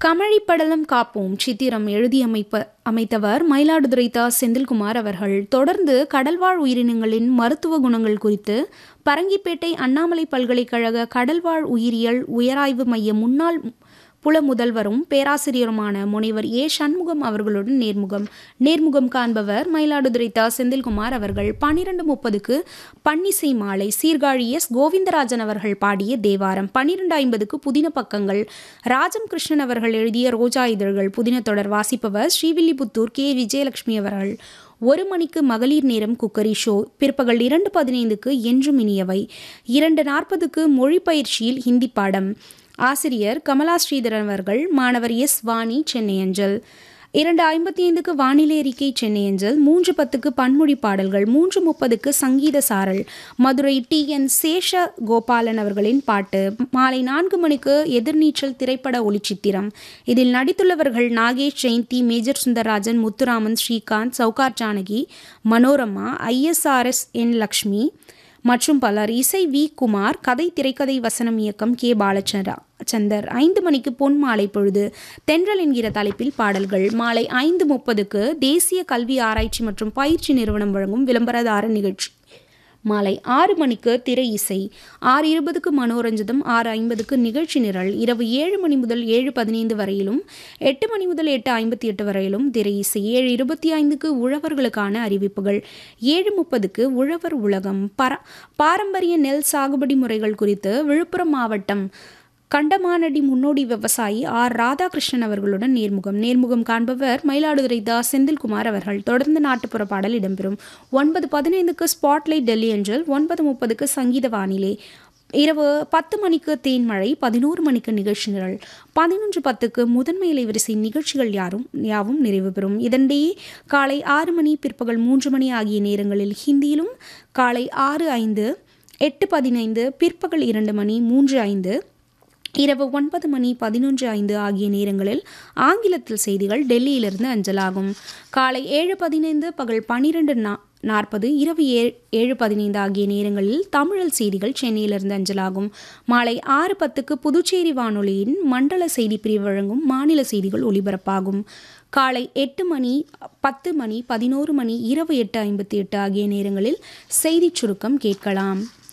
கமழிப்படலம் காப்போம் சித்திரம் எழுதி அமைப்ப அமைத்தவர் மயிலாடுதுறை தா செந்தில்குமார் அவர்கள் தொடர்ந்து கடல்வாழ் உயிரினங்களின் மருத்துவ குணங்கள் குறித்து பரங்கிப்பேட்டை அண்ணாமலை பல்கலைக்கழக கடல்வாழ் உயிரியல் உயராய்வு மைய முன்னாள் புல முதல்வரும் பேராசிரியருமான முனைவர் ஏ சண்முகம் அவர்களுடன் நேர்முகம் நேர்முகம் காண்பவர் மயிலாடுதுறை தா செந்தில்குமார் அவர்கள் பன்னிரண்டு முப்பதுக்கு பன்னிசை மாலை சீர்காழி எஸ் கோவிந்தராஜன் அவர்கள் பாடிய தேவாரம் பன்னிரண்டு ஐம்பதுக்கு புதின பக்கங்கள் ராஜம் கிருஷ்ணன் அவர்கள் எழுதிய ரோஜா இதழ்கள் புதின தொடர் வாசிப்பவர் ஸ்ரீவில்லிபுத்தூர் கே விஜயலட்சுமி அவர்கள் ஒரு மணிக்கு மகளிர் நேரம் குக்கரி ஷோ பிற்பகல் இரண்டு பதினைந்துக்கு என்றும் இனியவை இரண்டு நாற்பதுக்கு மொழி பயிற்சியில் ஹிந்தி பாடம் ஆசிரியர் கமலா ஸ்ரீதரன் அவர்கள் மாணவர் எஸ் வாணி சென்னை அஞ்சல் இரண்டு ஐம்பத்தி ஐந்துக்கு வானிலை அறிக்கை சென்னை அஞ்சல் மூன்று பத்துக்கு பன்மொழி பாடல்கள் மூன்று முப்பதுக்கு சங்கீத சாரல் மதுரை டி என் சேஷ கோபாலன் அவர்களின் பாட்டு மாலை நான்கு மணிக்கு எதிர்நீச்சல் திரைப்பட ஒளிச்சித்திரம் இதில் நடித்துள்ளவர்கள் Nagesh Jayanthi major Sundararajan Muthuraman Srikanth Sowcar Janaki Manorama ISRS N Lakshmi மற்றும் பலர் இசை வி குமார் கதை திரைக்கதை வசனம் இயக்கம் கே பாலச்சந்திரா சந்தர் ஐந்து மணிக்கு பொன் மாலை பொழுது தென்றல் என்கிற தலைப்பில் பாடல்கள் மாலை ஐந்து முப்பதுக்கு தேசிய கல்வி ஆராய்ச்சி மற்றும் பயிற்சி நிறுவனம் வழங்கும் விளம்பரதார நிகழ்ச்சி மாலை ஆறு மணிக்கு திரை இசை ஆறு இருபதுக்கு மனோரஞ்சிதம் ஆறு ஐம்பதுக்கு நிகழ்ச்சி நிரல் இரவு ஏழு மணி முதல் ஏழு பதினைந்து வரையிலும் எட்டு மணி முதல் எட்டு ஐம்பத்தி எட்டு வரையிலும் திரை இசை ஏழு இருபத்தி ஐந்துக்கு உழவர்களுக்கான அறிவிப்புகள் ஏழு முப்பதுக்கு உழவர் உலகம் பர பாரம்பரிய நெல் சாகுபடி முறைகள் குறித்து விழுப்புரம் மாவட்டம் கண்டமானடி முன்னோடி விவசாயி ஆர் ராதாகிருஷ்ணன் அவர்களுடன் நேர்முகம் நேர்முகம் காண்பவர் மயிலாடுதுறை தா செந்தில்குமார் அவர்கள் தொடர்ந்து நாட்டுப்புற பாடல் இடம்பெறும் ஒன்பது பதினைந்துக்கு ஸ்பாட்லைட் டெல்லி அஞ்சல் ஒன்பது முப்பதுக்கு சங்கீத வானிலை இரவு பத்து மணிக்கு தேன்மழை பதினோரு மணிக்கு நிகழ்ச்சி நிரல் பதினொன்று பத்துக்கு முதன்மை இலைவரிசை நிகழ்ச்சிகள் யாரும் யாவும் நிறைவு பெறும் இதனிடையே காலை ஆறு மணி பிற்பகல் மூன்று மணி ஆகிய நேரங்களில் ஹிந்தியிலும் காலை ஆறு ஐந்து எட்டு பதினைந்து பிற்பகல் இரண்டு மணி மூன்று ஐந்து இரவு ஒன்பது மணி பதினொன்று ஐந்து ஆகிய நேரங்களில் ஆங்கிலத்தில் செய்திகள் டெல்லியிலிருந்து அஞ்சலாகும் காலை ஏழு பதினைந்து பகல் பன்னிரெண்டு நா நாற்பது இரவு ஏ ஏழு பதினைந்து ஆகிய நேரங்களில் தமிழல் செய்திகள் சென்னையிலிருந்து அஞ்சலாகும் மாலை ஆறு பத்துக்கு புதுச்சேரி வானொலியின் மண்டல செய்தி பிரிவு வழங்கும் மாநில செய்திகள் ஒலிபரப்பாகும் காலை எட்டு மணி பத்து மணி பதினோரு மணி இரவு எட்டு ஐம்பத்தி எட்டு ஆகிய நேரங்களில் செய்திச் சுருக்கம் கேட்கலாம்